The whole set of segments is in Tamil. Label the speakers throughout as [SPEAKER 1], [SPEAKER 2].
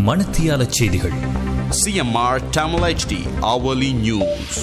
[SPEAKER 1] மணத்தியால செய்திகள்
[SPEAKER 2] CMR Tamil HD Hourly News.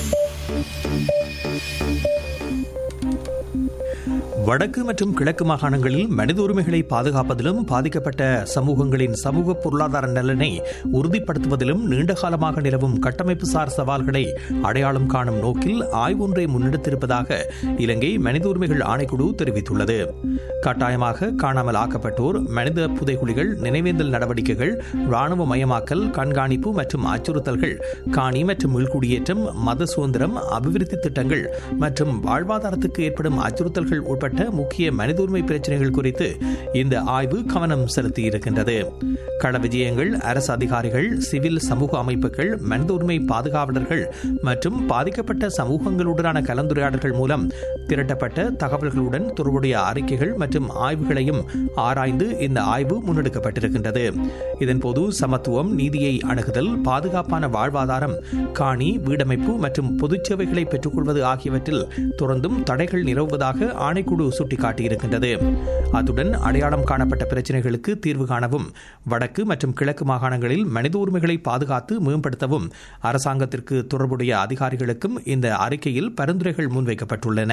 [SPEAKER 3] வடக்கு மற்றும் கிழக்கு மாகாணங்களில் மனித உரிமைகளை பாதுகாப்பதிலும் பாதிக்கப்பட்ட சமூகங்களின் சமூக பொருளாதார நலனை உறுதிப்படுத்துவதிலும் நீண்டகாலமாக நிலவும் கட்டமைப்புசார் சவால்களை அடையாளம் காணும் நோக்கில் ஆய்வொன்றை முன்னெடுத்திருப்பதாக இலங்கை மனித உரிமைகள் ஆணைக்குழு தெரிவித்துள்ளது கட்டாயமாக காணாமல் ஆக்கப்பட்டோர் மனித புதைகுழிகள் நினைவேந்தல் நடவடிக்கைகள் ராணுவ மயமாக்கல் கண்காணிப்பு மற்றும் அச்சுறுத்தல்கள் காணி மற்றும் மீள்குடியேற்றம் மத சுதந்திரம் அபிவிருத்தி திட்டங்கள் மற்றும் வாழ்வாதாரத்துக்கு ஏற்படும் அச்சுறுத்தல்கள் உட்பட்ட முக்கிய மனித உரிமை பிரச்சனைகள் குறித்து இந்த ஆய்வு கவனம் செலுத்தியிருக்கின்றது கள விஜயங்கள் அரசு அதிகாரிகள் சிவில் சமூக அமைப்புகள் மனித உரிமை பாதுகாவலர்கள் மற்றும் பாதிக்கப்பட்ட சமூகங்களுடனான கலந்துரையாடல்கள் மூலம் திரட்டப்பட்ட தகவல்களுடன் தொடர்புடைய அறிக்கைகள் மற்றும் ஆய்வுகளையும் ஆராய்ந்து இந்த ஆய்வு முன்னெடுக்கப்பட்டிருக்கின்றது இதன்போது சமத்துவம் நீதியை அணுகுதல் பாதுகாப்பான வாழ்வாதாரம் காணி வீடமைப்பு மற்றும் பொதுச் சேவைகளை பெற்றுக்கொள்வது ஆகியவற்றில் தொடர்ந்தும் தடைகள் நிலவுவதாக ஆணைக்குழு சுட்டிக்காட்டியிருக்கின்றது அத்துடன் அடையாளம் காணப்பட்ட பிரச்சினைகளுக்கு தீர்வு காணவும் வடக்கு மற்றும் கிழக்கு மாகாணங்களில் மனித உரிமைகளை பாதுகாத்து மேம்படுத்தவும் அரசாங்கத்திற்கு தொடர்புடைய அதிகாரிகளுக்கும் இந்த அறிக்கையில் பரிந்துரைகள் முன்வைக்கப்பட்டுள்ளன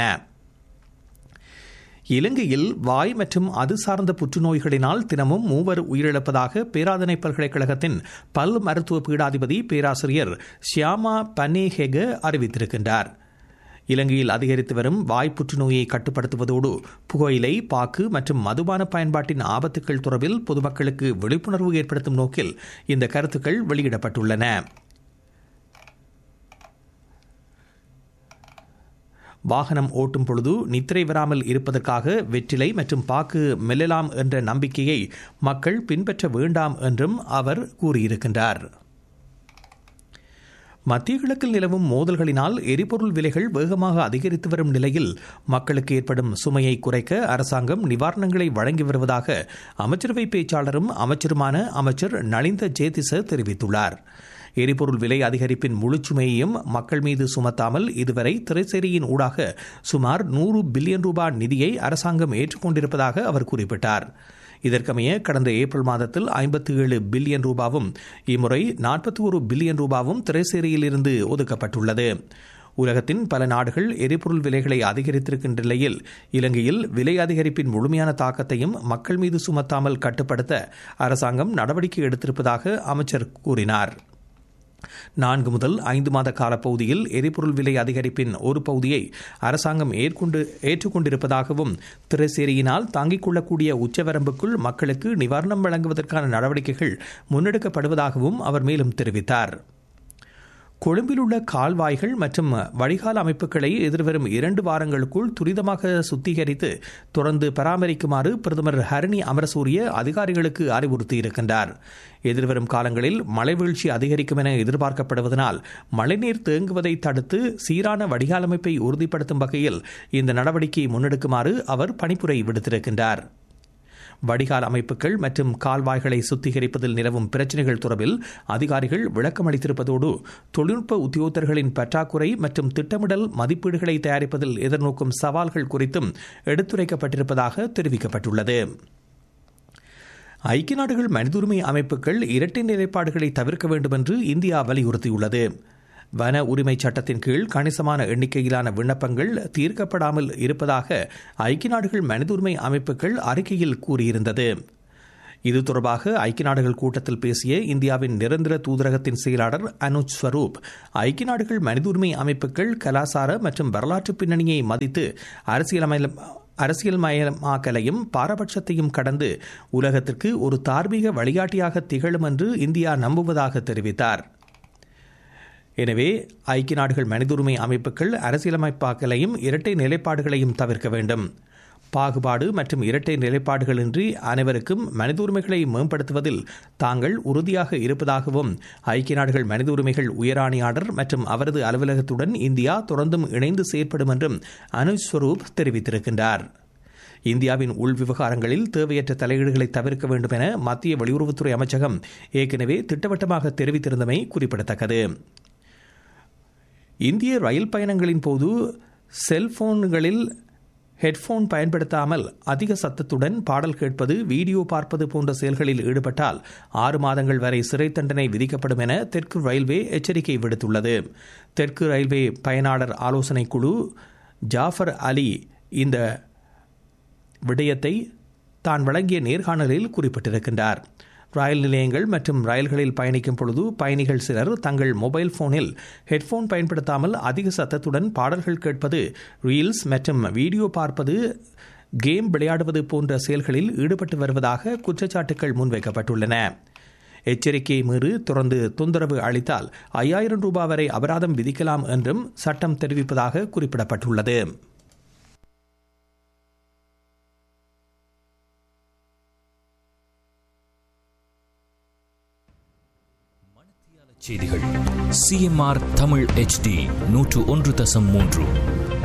[SPEAKER 3] இலங்கையில் வாய் மற்றும் அது சார்ந்த புற்றுநோய்களினால் தினமும் மூவர் உயிரிழப்பதாக பேராதனை பல்கலைக்கழகத்தின் பல் மருத்துவ பீடாதிபதி பேராசிரியர் ஷியாமா பனேஹெக அறிவித்திருக்கின்றார் இலங்கையில் அதிகரித்து வரும் வாய் புற்றுநோயை கட்டுப்படுத்துவதோடு புகையிலை பாக்கு மற்றும் மதுபான பயன்பாட்டின் ஆபத்துக்கள் தொடர்பில் பொதுமக்களுக்கு விழிப்புணர்வு ஏற்படுத்தும் நோக்கில் இந்த கருத்துக்கள் வெளியிடப்பட்டுள்ளன வாகனம் ஓட்டும் பொழுது நித்திரை வராமல் இருப்பதற்காக வெற்றிலை மற்றும் பாக்கு மெல்லலாம் என்ற நம்பிக்கையை மக்கள் பின்பற்ற வேண்டாம் என்றும் அவர் கூறியிருக்கின்றார் மத்திய கிழக்கில் நிலவும் மோதல்களினால் எரிபொருள் விலைகள் வேகமாக அதிகரித்து வரும் நிலையில் மக்களுக்கு ஏற்படும் சுமையை குறைக்க அரசாங்கம் நிவாரணங்களை வழங்கி வருவதாக அமைச்சரவை பேச்சாளரும் அமைச்சருமான அமைச்சர் நலிந்த ஜேதிச தெரிவித்துள்ளார் எரிபொருள் விலை அதிகரிப்பின் முழு சுமையையும் மக்கள் மீது சுமத்தாமல் இதுவரை திரைசேரியின் ஊடாக சுமார் நூறு பில்லியன் ரூபாய் நிதியை அரசாங்கம் ஏற்றுக்கொண்டிருப்பதாக அவர் குறிப்பிட்டார் இதற்கமைய கடந்த ஏப்ரல் மாதத்தில் ஐம்பத்தி ஏழு பில்லியன் ரூபாவும் இம்முறை நாற்பத்தி ஒரு பில்லியன் ரூபாவும் திரைசேரியிலிருந்து ஒதுக்கப்பட்டுள்ளது உலகத்தின் பல நாடுகள் எரிபொருள் விலைகளை அதிகரித்திருக்கின்ற நிலையில் இலங்கையில் விலை அதிகரிப்பின் முழுமையான தாக்கத்தையும் மக்கள் மீது சுமத்தாமல் கட்டுப்படுத்த அரசாங்கம் நடவடிக்கை எடுத்திருப்பதாக அமைச்சர் கூறினார் நான்கு முதல் ஐந்து மாத காலப்பகுதியில் எரிபொருள் விலை அதிகரிப்பின் ஒரு பகுதியை அரசாங்கம் ஏற்கொண்டு ஏற்றுக்கொண்டிருப்பதாகவும் திரைசேரியினால் தாங்கிக் கொள்ளக்கூடிய உச்சவரம்புக்குள் மக்களுக்கு நிவாரணம் வழங்குவதற்கான நடவடிக்கைகள் முன்னெடுக்கப்படுவதாகவும் அவர் மேலும் தெரிவித்தார் கொழும்பில் உள்ள கால்வாய்கள் மற்றும் வடிகால் அமைப்புகளை எதிர்வரும் இரண்டு வாரங்களுக்குள் துரிதமாக சுத்திகரித்து தொடர்ந்து பராமரிக்குமாறு பிரதமர் ஹரணி அமரசூரிய அதிகாரிகளுக்கு அறிவுறுத்தியிருக்கின்றார் எதிர்வரும் காலங்களில் மழை வீழ்ச்சி அதிகரிக்கும் என எதிர்பார்க்கப்படுவதனால் மழைநீர் தேங்குவதை தடுத்து சீரான வடிகால் அமைப்பை உறுதிப்படுத்தும் வகையில் இந்த நடவடிக்கையை முன்னெடுக்குமாறு அவர் பணிப்புரை விடுத்திருக்கின்றார் வடிகால் அமைப்புகள் மற்றும் கால்வாய்களை சுத்திகரிப்பதில் நிலவும் பிரச்சினைகள் தொடர்பில் அதிகாரிகள் விளக்கம் அளித்திருப்பதோடு தொழில்நுட்ப உத்தியோகத்தர்களின் பற்றாக்குறை மற்றும் திட்டமிடல் மதிப்பீடுகளை தயாரிப்பதில் எதிர்நோக்கும் சவால்கள் குறித்தும் எடுத்துரைக்கப்பட்டிருப்பதாக தெரிவிக்கப்பட்டுள்ளது ஐக்கிய நாடுகள் மனித உரிமை அமைப்புகள் இரட்டை நிலைப்பாடுகளை தவிர்க்க வேண்டும் என்று இந்தியா வலியுறுத்தியுள்ளது வன உரிமை சட்டத்தின் கீழ் கணிசமான எண்ணிக்கையிலான விண்ணப்பங்கள் தீர்க்கப்படாமல் இருப்பதாக ஐக்கிய நாடுகள் மனித உரிமை அமைப்புகள் அறிக்கையில் கூறியிருந்தது இது தொடர்பாக ஐக்கிய நாடுகள் கூட்டத்தில் பேசிய இந்தியாவின் நிரந்தர தூதரகத்தின் செயலாளர் அனுஜ் ஸ்வரூப் ஐக்கிய நாடுகள் மனித உரிமை அமைப்புகள் கலாசார மற்றும் வரலாற்று பின்னணியை மதித்து அரசியலமைல அரசியல் மயமாக்கலையும் பாரபட்சத்தையும் கடந்து உலகத்திற்கு ஒரு தார்மீக வழிகாட்டியாக திகழும் என்று இந்தியா நம்புவதாக தெரிவித்தார் எனவே ஐக்கிய நாடுகள் மனித உரிமை அமைப்புகள் அரசியலமைப்பாக்களையும் இரட்டை நிலைப்பாடுகளையும் தவிர்க்க வேண்டும் பாகுபாடு மற்றும் இரட்டை நிலைப்பாடுகளின்றி அனைவருக்கும் மனித உரிமைகளை மேம்படுத்துவதில் தாங்கள் உறுதியாக இருப்பதாகவும் ஐக்கிய நாடுகள் மனித உரிமைகள் உயராணியாளர் மற்றும் அவரது அலுவலகத்துடன் இந்தியா தொடர்ந்தும் இணைந்து செயற்படும் என்றும் அனுஜ் ஸ்வரூப் தெரிவித்திருக்கின்றார் இந்தியாவின் உள் விவகாரங்களில் தேவையற்ற தலையீடுகளை தவிர்க்க வேண்டும் என மத்திய வெளியுறவுத்துறை அமைச்சகம் ஏற்கனவே திட்டவட்டமாக தெரிவித்திருந்தமை குறிப்பிடத்தக்கது இந்திய ரயில் பயணங்களின் போது செல்போன்களில் ஹெட்போன் பயன்படுத்தாமல் அதிக சத்தத்துடன் பாடல் கேட்பது வீடியோ பார்ப்பது போன்ற செயல்களில் ஈடுபட்டால் ஆறு மாதங்கள் வரை சிறை தண்டனை விதிக்கப்படும் என தெற்கு ரயில்வே எச்சரிக்கை விடுத்துள்ளது தெற்கு ரயில்வே பயனாளர் ஆலோசனைக் குழு ஜாஃபர் அலி இந்த விடயத்தை தான் வழங்கிய நேர்காணலில் குறிப்பிட்டிருக்கின்றார் ரயில் நிலையங்கள் மற்றும் ரயில்களில் பயணிக்கும் பொழுது பயணிகள் சிலர் தங்கள் மொபைல் போனில் ஹெட்போன் பயன்படுத்தாமல் அதிக சத்தத்துடன் பாடல்கள் கேட்பது ரீல்ஸ் மற்றும் வீடியோ பார்ப்பது கேம் விளையாடுவது போன்ற செயல்களில் ஈடுபட்டு வருவதாக குற்றச்சாட்டுகள் முன்வைக்கப்பட்டுள்ளன எச்சரிக்கையை மீறி தொடர்ந்து தொந்தரவு அளித்தால் ஐயாயிரம் ரூபாய் வரை அபராதம் விதிக்கலாம் என்றும் சட்டம் தெரிவிப்பதாக குறிப்பிடப்பட்டுள்ளது
[SPEAKER 1] செய்திகள் சிஎம்ஆர் தமிழ் ஹெச்டி நூற்று ஒன்று தசம் மூன்று